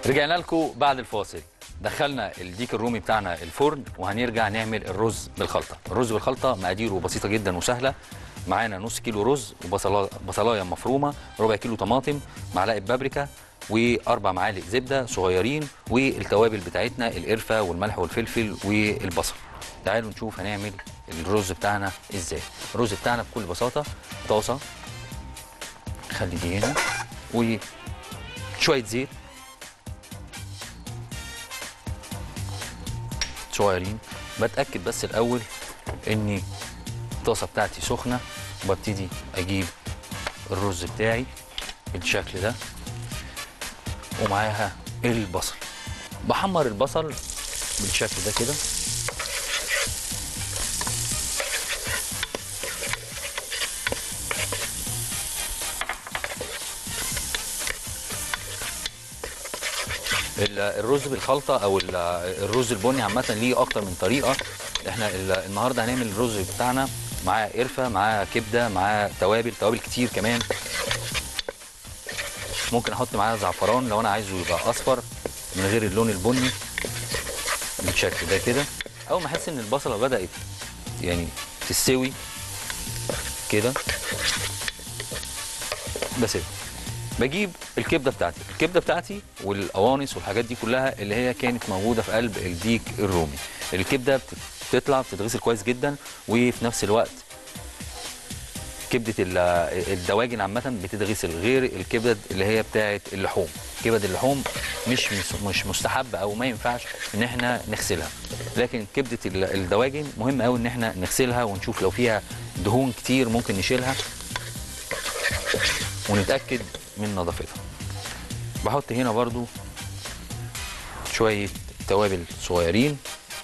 رجعنا لكم بعد الفاصل دخلنا الديك الرومي بتاعنا الفرن وهنرجع نعمل الرز بالخلطه الرز بالخلطه مقاديره بسيطه جدا وسهله معانا نص كيلو رز وبصلا بصلايه مفرومه ربع كيلو طماطم معلقه بابريكا واربع معالق زبده صغيرين والتوابل بتاعتنا القرفه والملح والفلفل والبصل تعالوا نشوف هنعمل الرز بتاعنا ازاي الرز بتاعنا بكل بساطه طاسه خلي دي هنا وشويه زيت صغيرين بتاكد بس الاول ان الطاسه بتاعتي سخنه وببتدي اجيب الرز بتاعي بالشكل ده ومعاها البصل بحمر البصل بالشكل ده كده ال- الرز بالخلطه او ال- الرز البني عامه ليه اكتر من طريقه احنا ال- النهارده هنعمل الرز بتاعنا معاه قرفه معاه كبده معاه توابل توابل كتير كمان ممكن احط معاه زعفران لو انا عايزه يبقى اصفر من غير اللون البني بالشكل ده كده اول ما احس ان البصله بدات يعني تستوي كده بسيبها بجيب الكبده بتاعتي الكبده بتاعتي والقوانص والحاجات دي كلها اللي هي كانت موجوده في قلب الديك الرومي الكبده بتطلع بتتغسل كويس جدا وفي نفس الوقت كبده ال- الدواجن عامه بتتغسل غير الكبد اللي هي بتاعه اللحوم كبد اللحوم مش مس- مش مستحب او ما ينفعش ان احنا نغسلها لكن كبده ال- الدواجن مهم قوي ان احنا نغسلها ونشوف لو فيها دهون كتير ممكن نشيلها ونتاكد من نظافتها بحط هنا برضو شويه توابل صغيرين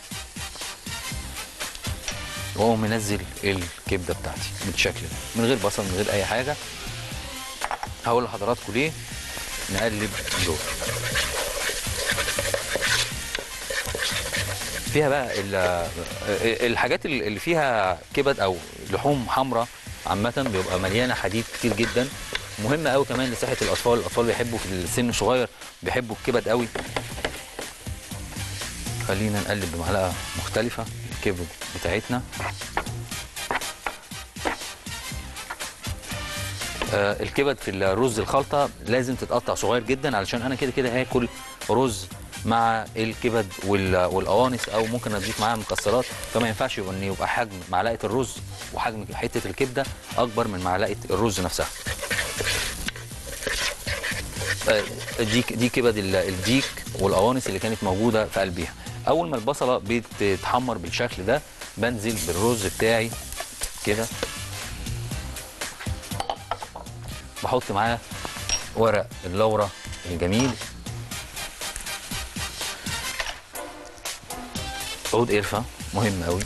واقوم منزل الكبده بتاعتي بالشكل ده من غير بصل من غير اي حاجه هقول لحضراتكم ليه نقلب دول فيها بقى ال- الحاجات اللي فيها كبد او لحوم حمراء عامه بيبقى مليانه حديد كتير جدا مهمه قوي كمان لصحه الاطفال الاطفال بيحبوا في السن الصغير بيحبوا الكبد قوي خلينا نقلب بمعلقه مختلفه الكبد بتاعتنا آه الكبد في الرز الخلطه لازم تتقطع صغير جدا علشان انا كده كده هاكل رز مع الكبد وال- والقوانص او ممكن اضيف معاها مكسرات فما ينفعش يبقى ان يبقى حجم معلقه الرز وحجم حته الكبده اكبر من معلقه الرز نفسها آه، دي دي كبد ال- الديك والقوانص اللي كانت موجوده في قلبها اول ما البصله بتتحمر بالشكل ده بنزل بالرز بتاعي كده بحط معاه ورق اللورة الجميل عود قرفة مهم قوي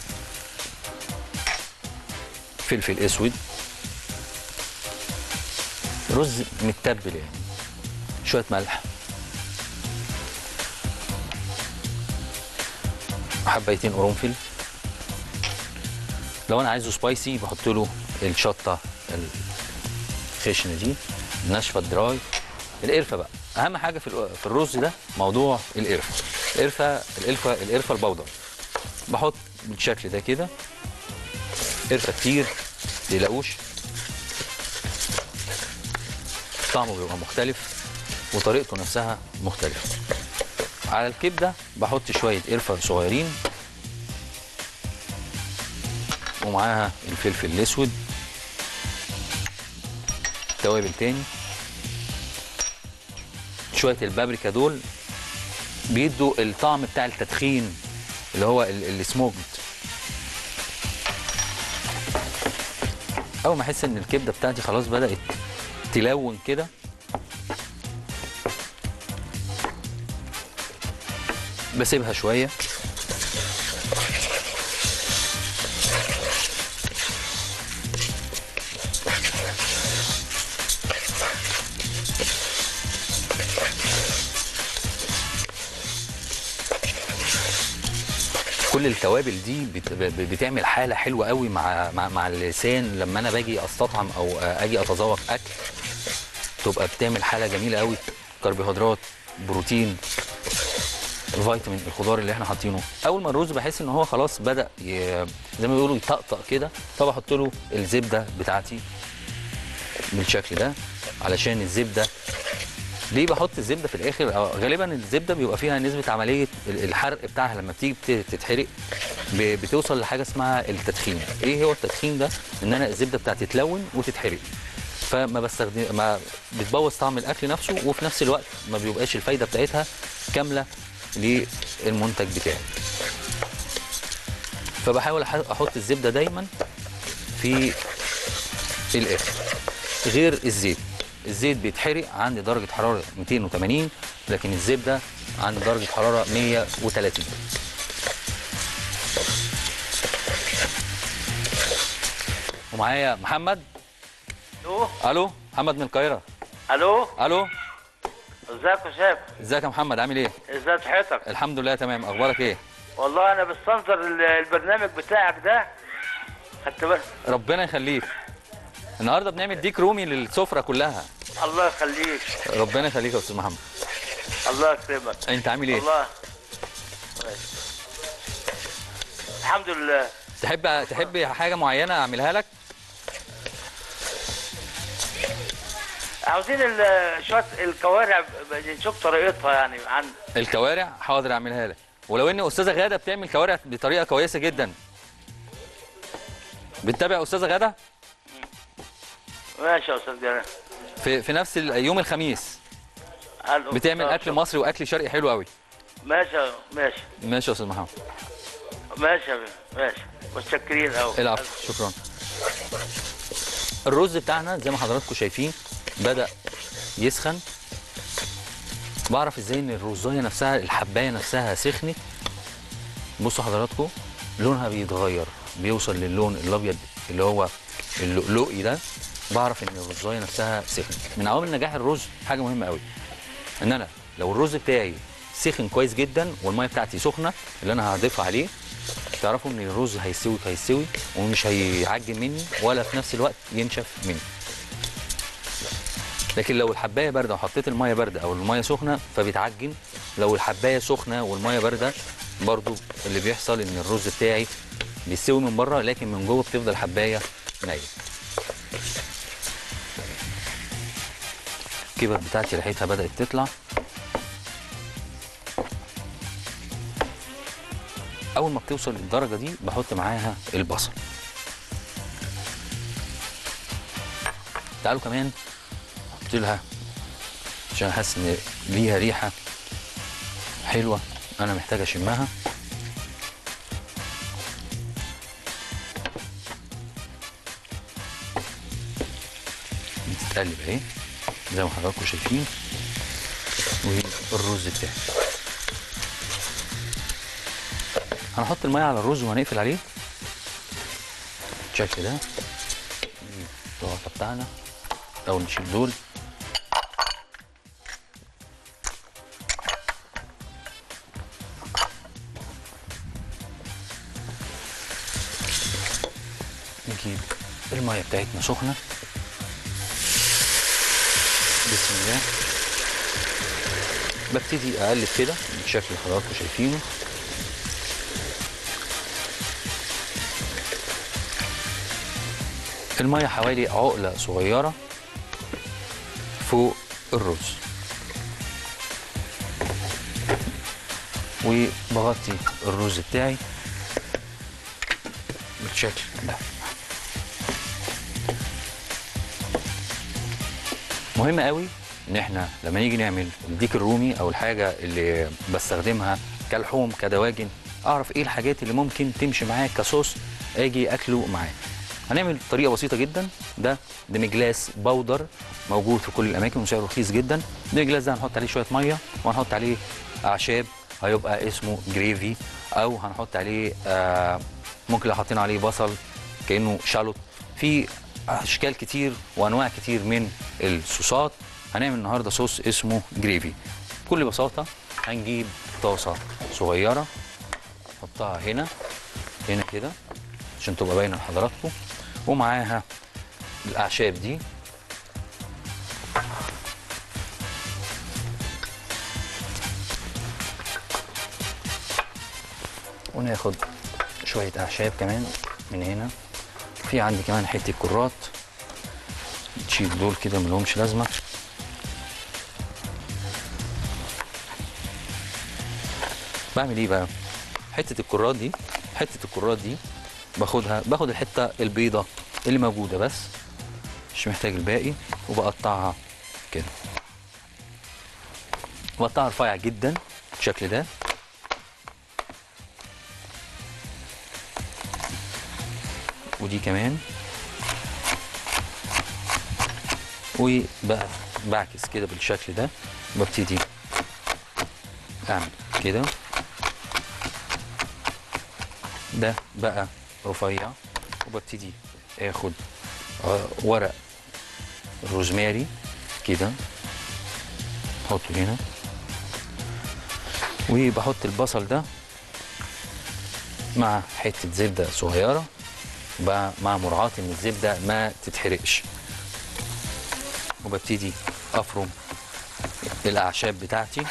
فلفل اسود رز متبل يعني شوية ملح حبيتين قرنفل لو انا عايزه سبايسي بحط له الشطه الخشنه دي الناشفه الدراي القرفه بقى اهم حاجه في ال- في الرز ده موضوع القرفه القرفه القرفه القرفه البودر بحط بالشكل ده كده قرفه كتير تقلقوش طعمه بيبقى مختلف وطريقته نفسها مختلفه على الكبده بحط شويه قرفه صغيرين ومعاها الفلفل الاسود توابل تاني شويه البابريكا دول بيدوا الطعم بتاع التدخين اللي هو ال- السموكد اول ما احس ان الكبده بتاعتي خلاص بدات تلون كده بسيبها شويه كل التوابل دي بت- ب- بتعمل حاله حلوه قوي مع مع, مع اللسان لما انا باجي استطعم او اجي اتذوق اكل تبقى بتعمل حاله جميله قوي كربوهيدرات بروتين فيتامين الخضار اللي احنا حاطينه اول ما الرز بحس ان هو خلاص بدا ي... زي ما بيقولوا يطقطق كده فبحط له الزبده بتاعتي بالشكل ده علشان الزبده ليه بحط الزبده في الاخر أو غالبا الزبده بيبقى فيها نسبه عمليه ال- الحرق بتاعها لما بتيجي بت- تتحرق ب- بتوصل لحاجه اسمها التدخين ايه هو التدخين ده ان انا الزبده بتاعتي تلون وتتحرق فما بستخدم ما بتبوظ طعم الاكل نفسه وفي نفس الوقت ما بيبقاش الفايده بتاعتها كامله للمنتج بتاعي فبحاول أح- احط الزبده دايما في الاخر غير الزيت الزيت بيتحرق عند درجه حراره 280 لكن الزبده عند درجه حراره 130 ومعايا محمد الو الو محمد من القاهره الو الو ازيك يا شاب ازيك يا محمد عامل ايه ازاي صحتك الحمد لله تمام اخبارك ايه والله انا بستنظر ال- البرنامج بتاعك ده خدت بالك ربنا يخليك النهارده بنعمل ديك رومي للسفره كلها الله يخليك ربنا يخليك يا استاذ محمد الله يكرمك انت عامل ايه الله ماشي. الحمد لله تحب تحب حاجه معينه اعملها لك عاوزين ال- شويه الكوارع ب- ب- نشوف طريقتها يعني عن الكوارع حاضر اعملها لك ولو ان استاذه غاده بتعمل كوارع بطريقه كويسه جدا بتتابع استاذه غاده ماشي يا استاذ جلال في في نفس ال- يوم الخميس ألو. بتعمل طب اكل شوف. مصري واكل شرقي حلو قوي ماشي يا- ماشي ماشي يا استاذ محمد ماشي يا بيه، ماشي متشكرين قوي العفو شكرا الرز بتاعنا زي ما حضراتكم شايفين بدا يسخن بعرف ازاي ان الرزايه نفسها الحبايه نفسها سخنت بصوا حضراتكم لونها بيتغير بيوصل للون الابيض اللي هو اللؤلؤي ده بعرف ان الرزايه نفسها سخنت من عوامل نجاح الرز حاجه مهمه قوي ان انا لو الرز بتاعي سخن كويس جدا والميه بتاعتي سخنه اللي انا هضيفها عليه تعرفوا ان الرز هيستوي هيستوي ومش هيعجن مني ولا في نفس الوقت ينشف مني لكن لو الحبايه بارده وحطيت الميه بارده او الميه سخنه فبيتعجن لو الحبايه سخنه والميه بارده برضو اللي بيحصل ان الرز بتاعي بيستوي من بره لكن من جوه بتفضل الحبايه نيه الكبد بتاعتي ريحتها بدات تطلع اول ما بتوصل للدرجه دي بحط معاها البصل تعالوا كمان احط لها عشان احس ان ليها ريحه حلوه انا محتاج اشمها بتتقلب اهي زي ما حضراتكم شايفين والرز بتاعي هنحط الميه على الرز وهنقفل عليه بالشكل ده نجيب الطاسه بتاعنا او نشيل دول نجيب الميه بتاعتنا سخنه بسم الله ببتدي اقلب كده بالشكل اللي حضراتكم شايفينه الميه حوالي عقله صغيره فوق الرز وبغطي الرز بتاعي بالشكل ده مهم قوي ان احنا لما نيجي نعمل الديك الرومي او الحاجه اللي بستخدمها كلحوم كدواجن اعرف ايه الحاجات اللي ممكن تمشي معاه كصوص اجي اكله معاه هنعمل طريقه بسيطه جدا ده ديمجلاس باودر موجود في كل الاماكن وسعره رخيص جدا الديمجلاس ده هنحط عليه شويه ميه وهنحط عليه اعشاب هيبقى اسمه جريفي او هنحط عليه آه ممكن لو حطينا عليه بصل كانه شالوت في اشكال كتير وانواع كتير من الصوصات هنعمل النهارده صوص اسمه جريفي بكل بساطه هنجيب طاسه صغيره نحطها هنا هنا كده عشان تبقى باينه لحضراتكم ومعاها الاعشاب دي وناخد شويه اعشاب كمان من هنا في عندي كمان حته كرات نشيل دول كده ملهمش لازمه بعمل ايه بقى حته الكرات دي حته الكرات دي باخدها باخد الحته البيضه اللي موجوده بس مش محتاج الباقي وبقطعها كده بقطعها رفيع جدا بالشكل ده ودي كمان وبعكس كده بالشكل ده ببتدي اعمل كده ده بقى رفيع وببتدي اخد آه، ورق روزماري كده احطه هنا وبحط البصل ده مع حته زبده صغيره بقى مع مراعاه ان الزبده ما تتحرقش وببتدي افرم الاعشاب بتاعتي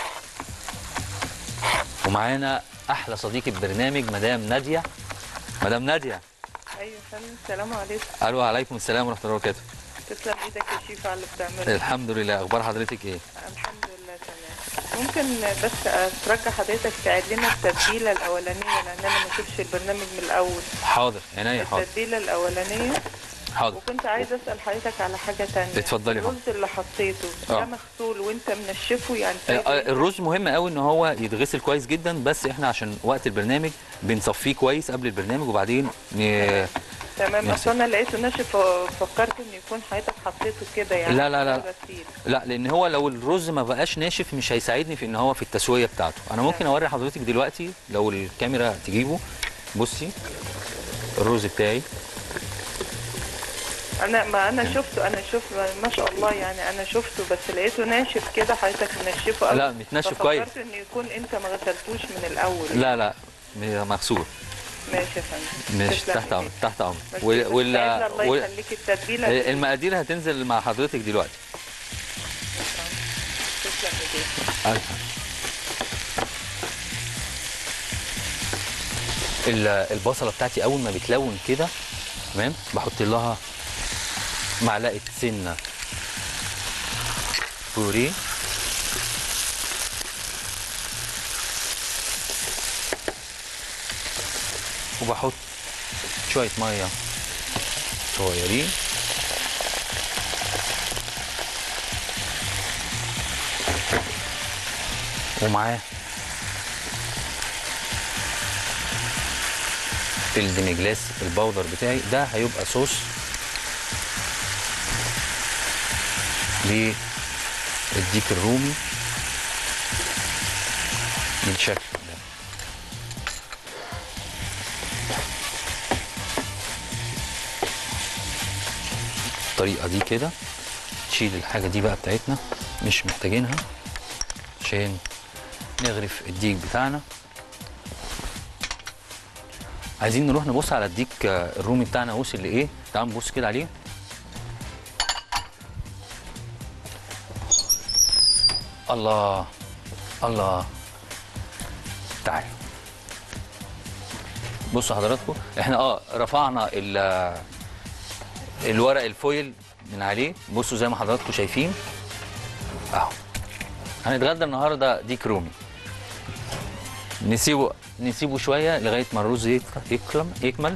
ومعانا احلى صديقه برنامج مدام ناديه مدام ناديه ايوه فندم السلام عليكم الو عليكم السلام ورحمه الله وبركاته تسلم ايدك يا شيف على اللي بتعمله الحمد لله اخبار حضرتك ايه الحمد لله تمام ممكن بس اترجى حضرتك تعيد لنا التتبيله الاولانيه لان انا ما شفتش البرنامج من الاول حاضر عينيا حاضر التتبيله الاولانيه حاضر وكنت عايزه اسال حضرتك على حاجه تانية اتفضلي يا الرز اللي حطيته آه. ده مغسول وانت منشفه يعني آه، سايبه آه، الرز مهم قوي ان هو يتغسل كويس جدا بس احنا عشان وقت البرنامج بنصفيه كويس قبل البرنامج وبعدين ن... تمام نفس- اصل انا لقيته ناشف ففكرت ان يكون حضرتك حطيته كده يعني لا، لا، لا. غسيل. لا لان هو لو الرز ما بقاش ناشف مش هيساعدني في ان هو في التسويه بتاعته انا ممكن اوري حضرتك دلوقتي لو الكاميرا تجيبه بصي الرز بتاعي انا ما انا شفته انا شفت ما شاء الله يعني انا شفته بس لقيته ناشف كده حضرتك منشفه قوي لا، متنشف كويس. ففكرت ان يكون انت ما غسلتوش من الاول لا لا م- مغسول ماشي يا فندم مش تسلم تحت امر إيديك. تحت امر بس وال- بس وال- عايزة الله وال- يخليك التتبيله المقادير هتنزل مع حضرتك دلوقتي تسلم ايديك ألف. ال- البصله بتاعتي اول ما بتلون كده تمام بحط لها معلقه سنه بوريه وبحط شويه ميه صغيرين ومعاه الديميجلاس البودر بتاعي ده هيبقى صوص للديك الرومي بالشكل ده الطريقه دي كده تشيل الحاجه دي بقى بتاعتنا مش محتاجينها عشان نغرف الديك بتاعنا عايزين نروح نبص على الديك آه، الرومي بتاعنا وصل لايه تعال نبص كده عليه الله الله تعال بصوا حضراتكم احنا اه رفعنا ال- الورق الفويل من عليه بصوا زي ما حضراتكم شايفين اهو هنتغدى النهارده ديك رومي نسيبه نسيبه شويه لغايه ما الرز يك- يكرم يكمل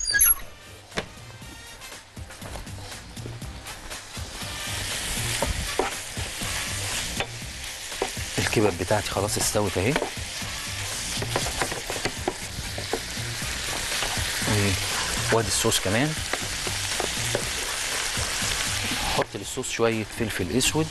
الكبد بتاعتي خلاص استوت اهي و- وادي الصوص كمان حط للصوص شويه فلفل اسود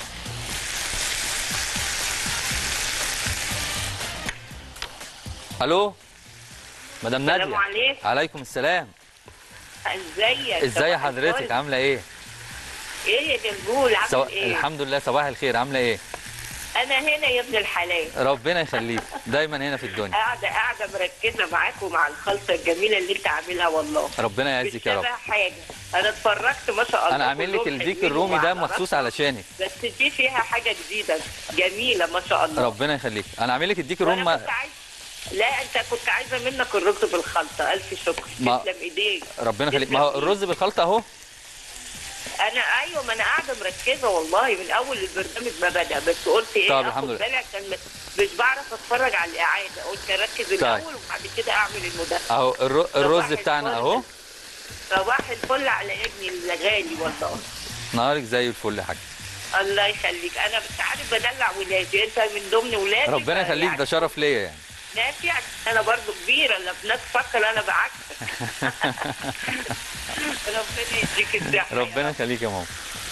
الو مدام ناديه السلام عليكم. عليكم السلام ازيك ازاي صباح حضرتك الفل. عامله ايه ايه يا جلجول عامل سوا... ايه الحمد لله صباح الخير عامله ايه انا هنا يا ابن الحلال ربنا يخليك دايما هنا في الدنيا قاعده قاعده مركزه معاك ومع الخلطه الجميله اللي انت عاملها والله ربنا مش يعزك يا رب شبه حاجه انا اتفرجت ما شاء الله انا عامل لك كلهم الديك حلوين الرومي ده وعلى مخصوص راسنا. علشانك بس دي فيها حاجه جديده جميله ما شاء الله ربنا يخليك انا عامل لك الديك الرومي وانا ما... كنت عايز لا انت كنت عايزه منك الرز بالخلطه الف شكر ما- تسلم ايديك ربنا يخليك تسلم ما هو إيديك. الرز بالخلطه اهو انا ايوه ما انا قاعده مركزه والله من اول البرنامج ما بدا بس قلت ايه طب اخد الحمد لله. بالي عشان مش بعرف اتفرج على الاعاده قلت اركز الاول وبعد كده اعمل المداخله اهو الر- الرز صباح بتاعنا الفل. اهو صباح الفل على ابني الغالي والله نهارك زي الفل يا حاج الله يخليك انا بس عارف بدلع ولادي انت من ضمن ولادي ربنا يخليك ده شرف ليا يعني نافع انا برضو كبيره لا في ناس فاكره انا بعكسك ربنا يديك الصحه ربنا يخليك يا ماما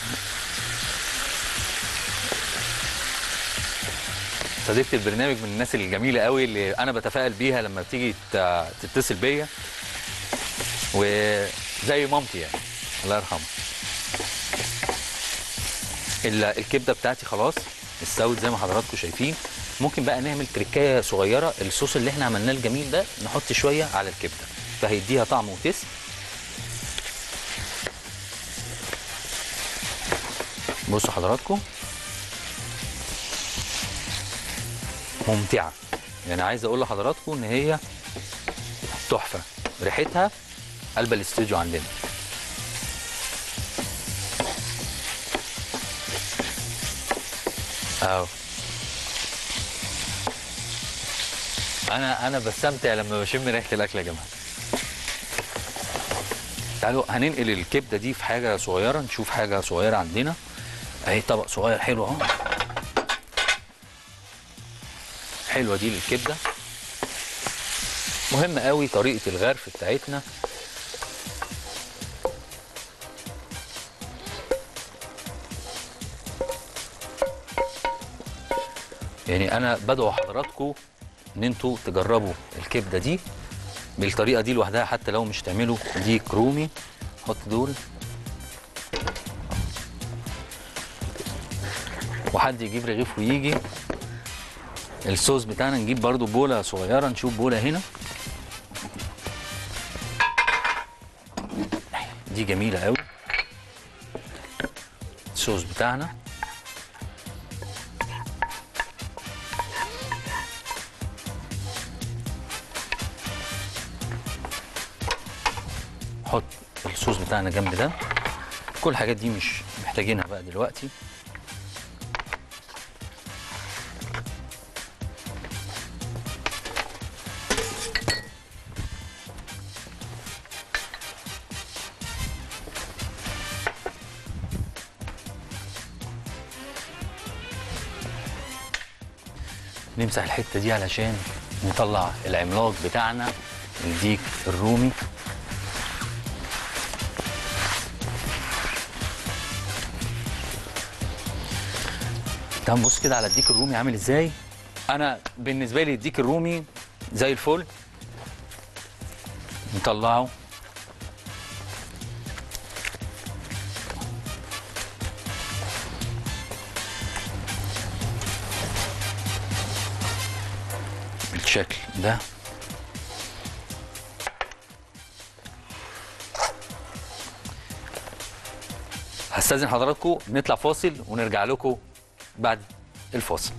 صديقة البرنامج من الناس الجميلة قوي اللي أنا بتفائل بيها لما بتيجي ت- تتصل بيا وزي مامتي يعني الله يرحمها ال- الكبدة بتاعتي خلاص استوت زي ما حضراتكم شايفين ممكن بقى نعمل تركاية صغيرة الصوص اللي احنا عملناه الجميل ده نحط شوية على الكبدة فهيديها طعم وتست بصوا حضراتكم ممتعة يعني عايز اقول لحضراتكم ان هي تحفة ريحتها قلب الاستوديو عندنا اهو انا انا بستمتع لما بشم ريحة الاكل يا جماعة تعالوا هننقل الكبده دي في حاجه صغيره نشوف حاجه صغيره عندنا اهي طبق صغير حلو اهو حلوه دي للكبده مهم قوي طريقه الغرف بتاعتنا يعني انا بدعو حضراتكم ان انتوا تجربوا الكبده دي بالطريقه دي لوحدها حتى لو مش تعملوا ديك رومي حط دول وحد يجيب رغيف ويجي الصوص بتاعنا نجيب برضو بوله صغيره نشوف بوله هنا دي جميله قوي الصوص بتاعنا نحط الصوص بتاعنا جنب ده كل الحاجات دي مش محتاجينها بقى دلوقتي نمسح الحته دي علشان نطلع العملاق بتاعنا الديك الرومي تعال نبص كده على الديك الرومي عامل ازاي انا بالنسبه لي الديك الرومي زي الفل نطلعه بالشكل ده هستاذن حضراتكم نطلع فاصل ونرجع لكم بعد الفاصل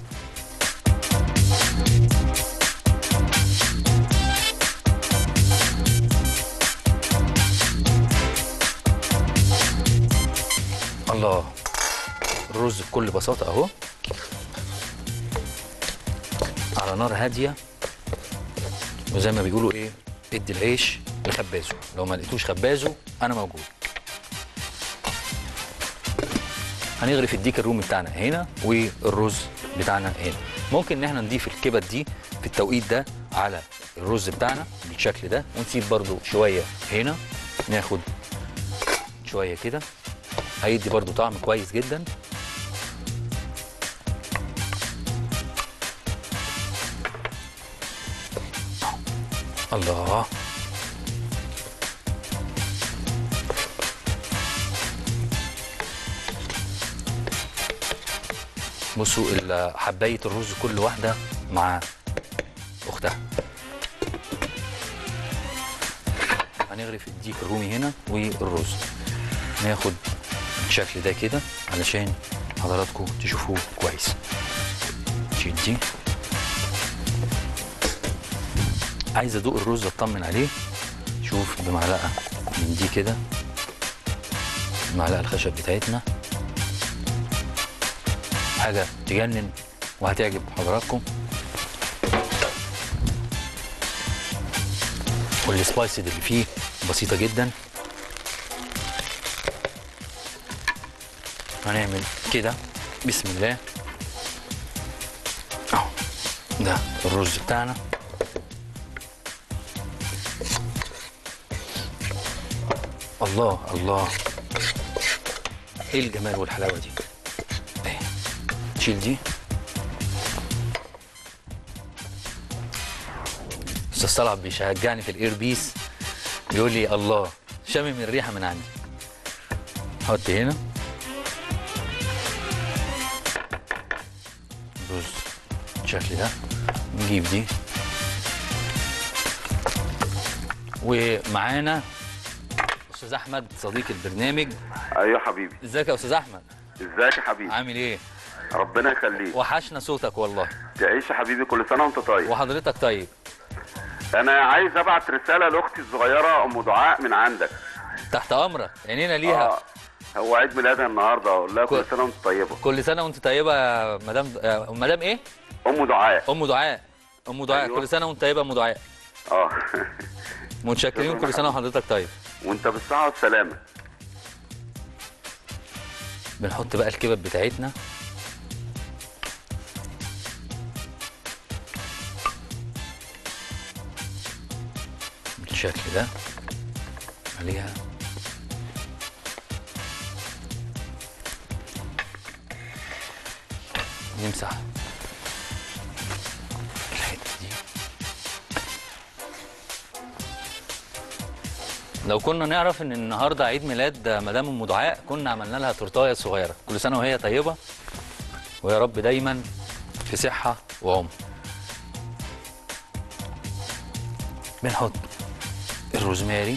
الله الرز بكل بساطة اهو على نار هادية وزي ما بيقولوا ايه ادي العيش لخبازه لو ما لقيتوش خبازه انا موجود هنغرف الديك الرومي بتاعنا هنا والرز بتاعنا هنا ممكن ان احنا نضيف الكبد دي في التوقيت ده على الرز بتاعنا بالشكل ده ونسيب برضو شويه هنا ناخد شويه كده هيدي برضو طعم كويس جدا الله بصوا ال- حبايه الرز كل واحده مع اختها هنغرف الديك الرومي هنا والرز ناخد الشكل ده كده علشان حضراتكم تشوفوه كويس نشيل دي عايز ادوق الرز اطمن عليه شوف بمعلقه من دي كده المعلقه الخشب بتاعتنا حاجه تجنن وهتعجب حضراتكم والسبايسز اللي فيه بسيطه جدا هنعمل كده بسم الله اهو ده الرز بتاعنا الله الله ايه الجمال والحلاوه دي اهي تشيل دي استاذ صلاح بيشجعني في الاير بيس بيقول لي الله شامم الريحه من عندي حط هنا رز بالشكل ده نجيب دي ومعانا استاذ احمد صديق البرنامج ايوه حبيبي ازيك يا استاذ احمد ازيك يا حبيبي عامل ايه ربنا يخليك وحشنا صوتك والله تعيش يا حبيبي كل سنه وانت طيب وحضرتك طيب انا عايز ابعت رساله لاختي الصغيره ام دعاء من عندك تحت امرك عينينا ليها اه هو عيد ميلادها النهارده اقول لها كل كل- سنه وانت طيبه كل سنه وانت طيبه يا مدام آه، مدام ايه ام دعاء ام دعاء ام دعاء أيوة. كل سنه وانت طيبه يا ام دعاء اه متشكرين شكراً كل سنه يا وحضرتك طيب وانت بالصحه والسلامه بنحط بقى الكبد بتاعتنا بالشكل ده عليها نمسح الحته دي لو كنا نعرف ان النهارده عيد ميلاد مدام ام دعاء كنا عملنا لها تورتايه صغيره كل سنه وهي طيبه ويا رب دايما في صحه وعمر بنحط الروزماري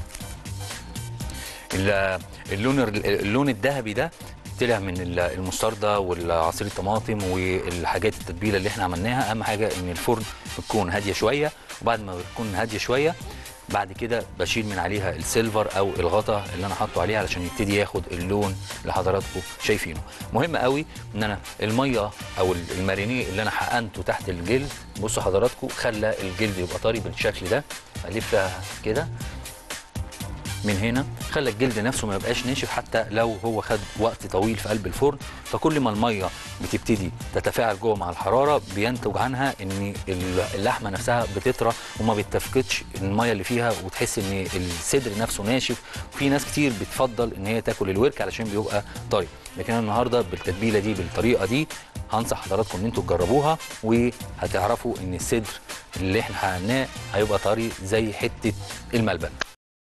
ال- اللون اللون الذهبي ده طلع من ال- المستردة والعصير الطماطم والحاجات التتبيله اللي احنا عملناها اهم حاجه ان الفرن تكون هاديه شويه وبعد ما بتكون هاديه شويه بعد كده بشيل من عليها السيلفر او الغطا اللي انا حاطه عليها علشان يبتدي ياخد اللون اللي حضراتكم شايفينه مهم قوي ان انا الميه او المارينيه اللي انا حقنته تحت الجلد بصوا حضراتكم خلى الجلد يبقى طري بالشكل ده الفها كده من هنا خلى الجلد نفسه ما يبقاش ناشف حتى لو هو خد وقت طويل في قلب الفرن فكل ما الميه بتبتدي تتفاعل جوه مع الحراره بينتج عنها ان اللحمه نفسها بتطرى وما بتفقدش الميه اللي فيها وتحس ان الصدر نفسه ناشف وفي ناس كتير بتفضل ان هي تاكل الورك علشان بيبقى طري لكن أنا النهارده بالتتبيله دي بالطريقه دي هنصح حضراتكم ان انتوا تجربوها وهتعرفوا ان الصدر اللي احنا حقناه هيبقى طري زي حته الملبن